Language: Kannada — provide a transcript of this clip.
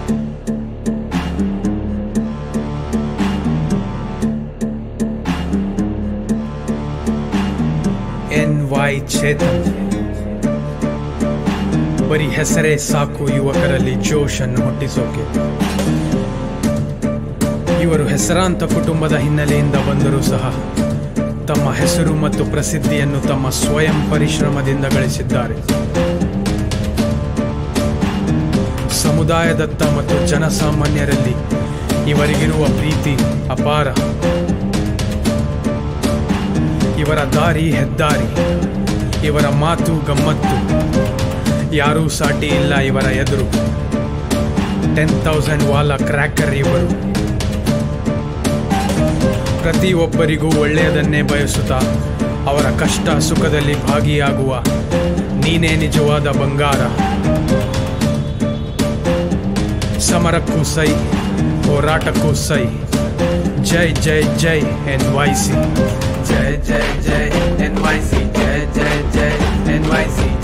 ಎನ್ ವೈ ಚೇತನ್ ಬರೀ ಹೆಸರೇ ಸಾಕು ಯುವಕರಲ್ಲಿ ಜೋಶನ್ನು ಹುಟ್ಟಿಸೋಕೆ ಇವರು ಹೆಸರಾಂತ ಕುಟುಂಬದ ಹಿನ್ನೆಲೆಯಿಂದ ಬಂದರೂ ಸಹ ತಮ್ಮ ಹೆಸರು ಮತ್ತು ಪ್ರಸಿದ್ಧಿಯನ್ನು ತಮ್ಮ ಸ್ವಯಂ ಪರಿಶ್ರಮದಿಂದ ಗಳಿಸಿದ್ದಾರೆ ಸಮುದಾಯದತ್ತ ಮತ್ತು ಜನಸಾಮಾನ್ಯರಲ್ಲಿ ಇವರಿಗಿರುವ ಪ್ರೀತಿ ಅಪಾರ ಇವರ ದಾರಿ ಹೆದ್ದಾರಿ ಇವರ ಮಾತು ಗಮ್ಮತ್ತು ಯಾರೂ ಸಾಟಿ ಇಲ್ಲ ಇವರ ಎದುರು ಟೆನ್ ತೌಸಂಡ್ ವಾಲ ಕ್ರ್ಯಾಕರ್ ಇವರು ಪ್ರತಿಯೊಬ್ಬರಿಗೂ ಒಳ್ಳೆಯದನ್ನೇ ಬಯಸುತ್ತಾ ಅವರ ಕಷ್ಟ ಸುಖದಲ್ಲಿ ಭಾಗಿಯಾಗುವ ನೀನೇ ನಿಜವಾದ ಬಂಗಾರ ಸಮರಕ್ಕೂ ಸೈ ಹೋರಾಟಕ್ಕೂ ಸೈ ಜೈ ಜೈ ಜೈ ಎನ್ ವೈ ಸಿ ಜೈ ಜೈ ಜೈ ಎನ್ ವೈ ಸಿ ಜೈ ಜೈ ಜೈ ಎನ್ ವೈ ಸಿ